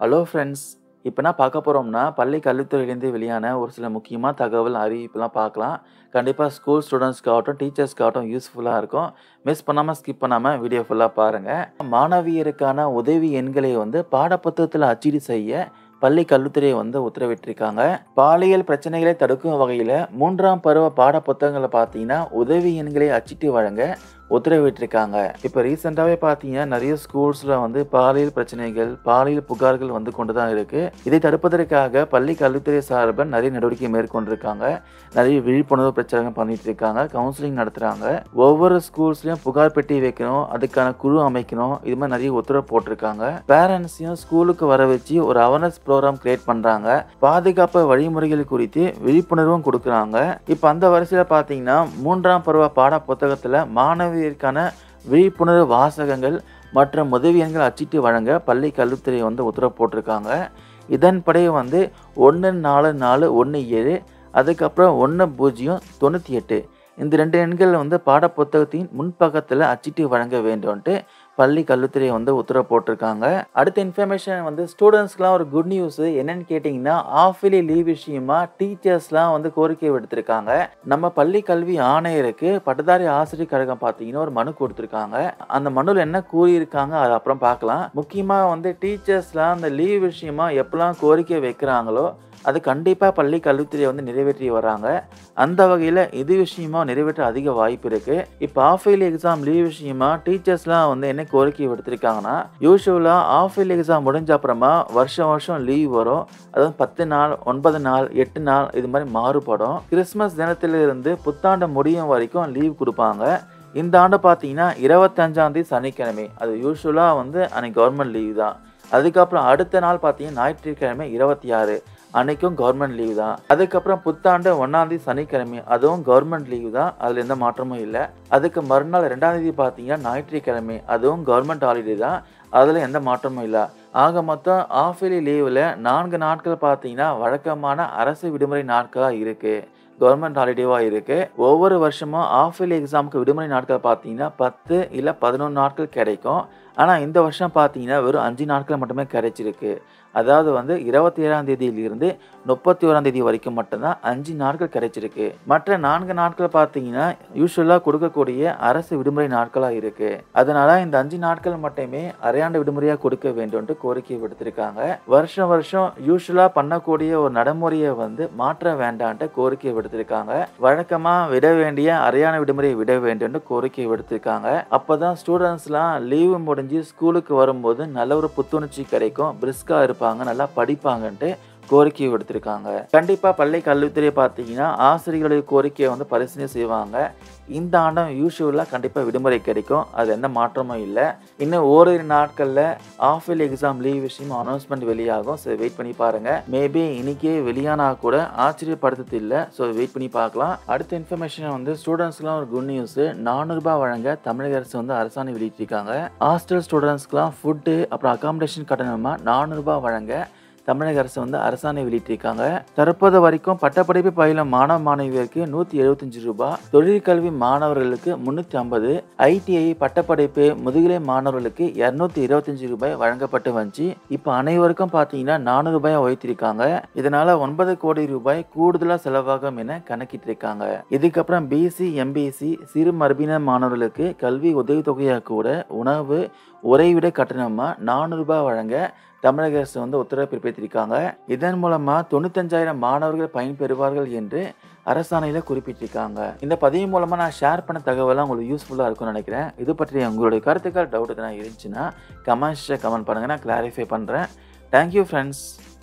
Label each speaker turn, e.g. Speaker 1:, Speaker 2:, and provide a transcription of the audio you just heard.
Speaker 1: hello friends இப்போ என்ன பார்க்க போகிறோம்னா பள்ளி கல்வித்துறையிலேருந்து வெளியான ஒரு சில முக்கியமான தகவல் அறிவிப்புலாம் பார்க்கலாம் கண்டிப்பாக ஸ்கூல் ஸ்டூடெண்ட்ஸ்க்காகட்டும் டீச்சர்ஸ்க்காகட்டும் யூஸ்ஃபுல்லாக இருக்கும் மிஸ் பண்ணாமல் ஸ்கிப் பண்ணாமல் வீடியோ ஃபுல்லாக பாருங்கள் மாணவியருக்கான உதவி எண்களை வந்து பாடப்புத்தகத்தில் அச்சீடு செய்ய பள்ளி கல்வித்துறை வந்து உத்தரவிட்டிருக்காங்க பாலியல் பிரச்சனைகளை தடுக்கும் வகையில் மூன்றாம் பருவ பாட புத்தகங்களை பார்த்தீங்கன்னா உதவி எண்களை அச்சிட்டு வழங்க உத்தரவிட்டிருக்காங்க இப்போ ரீசெண்டாகவே பார்த்தீங்கன்னா நிறைய ஸ்கூல்ஸில் வந்து பாலியல் பிரச்சனைகள் பாலியல் புகார்கள் வந்து கொண்டு தான் இருக்குது இதை தடுப்பதற்காக பள்ளி கல்வித்துறை சார்பில் நிறைய நடவடிக்கை மேற்கொண்டிருக்காங்க நிறைய விழிப்புணர்வு பிரச்சாரங்கள் பண்ணிட்டு இருக்காங்க கவுன்சிலிங் நடத்துகிறாங்க ஒவ்வொரு ஸ்கூல்ஸ்லையும் புகார் பெட்டி வைக்கணும் அதுக்கான குழு அமைக்கணும் இது மாதிரி நிறைய உத்தரவு போட்டிருக்காங்க பேரண்ட்ஸையும் ஸ்கூலுக்கு வர வச்சு ஒரு அவேர்னஸ் ப்ரோக்ராம் கிரியேட் பண்ணுறாங்க பாதுகாப்பு வழிமுறைகள் குறித்து விழிப்புணர்வும் கொடுக்குறாங்க இப்போ அந்த வரிசையில் பார்த்தீங்கன்னா மூன்றாம் பருவ பாட புத்தகத்தில் மாணவியருக்கான விழிப்புணர்வு வாசகங்கள் மற்றும் உதவி எண்கள் அச்சிட்டு வழங்க பள்ளி கல்வித்துறை வந்து உத்தரவு போட்டிருக்காங்க இதன்படி வந்து ஒன்று நாலு நாலு ஒன்று ஏழு அதுக்கப்புறம் ஒன்று பூஜ்ஜியம் தொண்ணூற்றி எட்டு இந்த ரெண்டு எண்கள் வந்து பாடப்புத்தகத்தின் முன்பக்கத்தில் அச்சிட்டு வழங்க வேண்டும்ன்ட்டு பள்ளி கல்வித்துறை வந்து உத்தரவு போட்டிருக்காங்க அடுத்த இன்ஃபர்மேஷன் வந்து ஸ்டூடெண்ட்ஸ்க்குலாம் ஒரு குட் நியூஸ் என்னன்னு கேட்டிங்கன்னா ஆஃபிலி லீவ் விஷயமா டீச்சர்ஸ்லாம் வந்து கோரிக்கை விடுத்திருக்காங்க நம்ம பள்ளி கல்வி ஆணையருக்கு பட்டதாரி ஆசிரியர் கழகம் பார்த்தீங்கன்னா ஒரு மனு கொடுத்துருக்காங்க அந்த மனுவில் என்ன கூறியிருக்காங்க அது அப்புறம் பார்க்கலாம் முக்கியமாக வந்து டீச்சர்ஸ்லாம் அந்த லீவ் விஷயமா எப்பெல்லாம் கோரிக்கை வைக்கிறாங்களோ அது கண்டிப்பாக பள்ளி கல்வித்துறை வந்து நிறைவேற்றி வராங்க அந்த வகையில் இது விஷயமா நிறைவேற்ற அதிக வாய்ப்பு இருக்குது இப்போ ஆஃப் இயர்லி எக்ஸாம் லீவ் விஷயமா டீச்சர்ஸ்லாம் வந்து என்ன கோரிக்கை விடுத்திருக்காங்கன்னா யூஸ்வலாக ஆஃப் இயர்லி எக்ஸாம் முடிஞ்ச அப்புறமா வருஷம் வருஷம் லீவ் வரும் அதாவது பத்து நாள் ஒன்பது நாள் எட்டு நாள் இது மாதிரி மாறுபடும் கிறிஸ்மஸ் தினத்திலிருந்து புத்தாண்டு முடியும் வரைக்கும் லீவ் கொடுப்பாங்க இந்த ஆண்டு பார்த்தீங்கன்னா இருபத்தஞ்சாந்தேதி சனிக்கிழமை அது யூஸ்வலாக வந்து அன்னைக்கு கவர்மெண்ட் லீவ் தான் அதுக்கப்புறம் அடுத்த நாள் பார்த்தீங்கன்னா ஞாயிற்றுக்கிழமை இருபத்தி ஆறு அன்னைக்கும் கவர்மெண்ட் லீவ் தான் அதுக்கப்புறம் புத்தாண்டு ஒன்றாந்தேதி சனிக்கிழமை அதுவும் கவர்மெண்ட் லீவ் தான் அதில் எந்த மாற்றமும் இல்லை அதுக்கு மறுநாள் ரெண்டாம் தேதி பார்த்தீங்கன்னா ஞாயிற்றுக்கிழமை அதுவும் கவர்மெண்ட் ஹாலிடே தான் அதில் எந்த மாற்றமும் இல்லை ஆக மொத்தம் ஆஃபிலி லீவில் நான்கு நாட்கள் பார்த்தீங்கன்னா வழக்கமான அரசு விடுமுறை நாட்களாக இருக்குது கவர்மெண்ட் ஹாலிடேவாக இருக்குது ஒவ்வொரு வருஷமும் ஆஃபிலி எக்ஸாமுக்கு விடுமுறை நாட்கள் பார்த்தீங்கன்னா பத்து இல்லை பதினொன்று நாட்கள் கிடைக்கும் ஆனால் இந்த வருஷம் பார்த்தீங்கன்னா வெறும் அஞ்சு நாட்கள் மட்டுமே கிடைச்சிருக்கு அதாவது வந்து இருபத்தி ஏழாம் தேதியிலிருந்து முப்பத்தி ஓராம் தேதி வரைக்கும் மட்டும்தான் அஞ்சு நாட்கள் கிடைச்சிருக்கு மற்ற நான்கு நாட்கள் பார்த்தீங்கன்னா யூஸ்வலாக கொடுக்கக்கூடிய அரசு விடுமுறை நாட்களாக இருக்குது அதனால இந்த அஞ்சு நாட்கள் மட்டுமே அரையாண்டு விடுமுறையாக கொடுக்க வேண்டும்ட்டு கோரிக்கை விடுத்திருக்காங்க வருஷம் வருஷம் யூஸ்வலாக பண்ணக்கூடிய ஒரு நடைமுறையை வந்து மாற்ற வேண்டான்ட்டு கோரிக்கை விடுத்திருக்காங்க வழக்கமாக விட வேண்டிய அரையான விடுமுறையை விட வேண்டும்னு கோரிக்கை விடுத்திருக்காங்க அப்போதான் ஸ்டூடெண்ட்ஸ்லாம் லீவு முடிஞ்சு ஸ்கூலுக்கு வரும்போது நல்ல ஒரு புத்துணர்ச்சி கிடைக்கும் பிரிஸ்காக இருப்பாங்க இருப்பாங்க நல்லா படிப்பாங்கன்ட்டு கோரிக்கை விடுத்திருக்காங்க கண்டிப்பாக பள்ளி கல்வித்துறை பார்த்தீங்கன்னா ஆசிரியர்களுடைய கோரிக்கையை வந்து பரிசீலனை செய்வாங்க இந்த ஆண்டும் யூஸ்வலாக கண்டிப்பாக விடுமுறை கிடைக்கும் அது எந்த மாற்றமும் இல்லை இன்னும் ஓரிரு நாட்களில் ஆஃப் இயர்லி எக்ஸாம் லீவ் விஷயம் அனௌன்ஸ்மெண்ட் வெளியாகும் ஸோ வெயிட் பண்ணி பாருங்கள் மேபி இன்னைக்கே வெளியானா கூட ஆச்சரியப்படுறது இல்லை ஸோ வெயிட் பண்ணி பார்க்கலாம் அடுத்த இன்ஃபர்மேஷன் வந்து ஸ்டூடெண்ட்ஸ்க்குலாம் ஒரு குட் நியூஸ் நானூறுபா வழங்க தமிழக அரசு வந்து அரசாணை வெளியிட்டிருக்காங்க ஹாஸ்டல் ஸ்டூடெண்ட்ஸ்க்குலாம் ஃபுட்டு அப்புறம் அகாமடேஷன் கட்டணமாக நானூறுபா வழங்க தமிழக அரசு வந்து அரசாணை வெளியிட்டிருக்காங்க தற்போது வரைக்கும் பட்டப்படிப்பு பயிலும் மாணவ மாணவியருக்கு நூற்றி எழுபத்தஞ்சு ரூபாய் தொழிற்கல்வி மாணவர்களுக்கு முந்நூற்றி ஐம்பது ஐடிஐ பட்டப்படிப்பு முதுகலை மாணவர்களுக்கு இரநூத்தி இருபத்தஞ்சு ரூபாய் வழங்கப்பட்டு வந்துச்சு இப்போ அனைவருக்கும் பார்த்தீங்கன்னா நானூறு ரூபாய் உயர்த்திருக்காங்க இதனால ஒன்பது கோடி ரூபாய் கூடுதலாக செலவாகும் என கணக்கிட்டிருக்காங்க இதுக்கப்புறம் பிசி எம்பிசி சிறு மரபினர் மாணவர்களுக்கு கல்வி உதவித்தொகையாக கூட உணவு உறைவிட கட்டணமாக நானூறு ரூபாய் வழங்க தமிழக அரசு வந்து உத்தரவு பிறப்பித்திருக்காங்க இதன் மூலமா தொண்ணூத்தஞ்சாயிரம் மாணவர்கள் பயன்பெறுவார்கள் என்று அரசாணையில் குறிப்பிட்டிருக்காங்க இந்த பதிவு மூலமாக நான் ஷேர் பண்ண தகவலாம் உங்களுக்கு யூஸ்ஃபுல்லாக இருக்கும்னு நினைக்கிறேன் இது பற்றி உங்களுடைய கருத்துக்கள் டவுட் எதனா இருந்துச்சுன்னா கமெண்ட்ஸில் கமெண்ட் பண்ணுங்கள் நான் கிளாரிஃபை பண்ணுறேன் தேங்க்யூ ஃப்ரெண்ட்ஸ்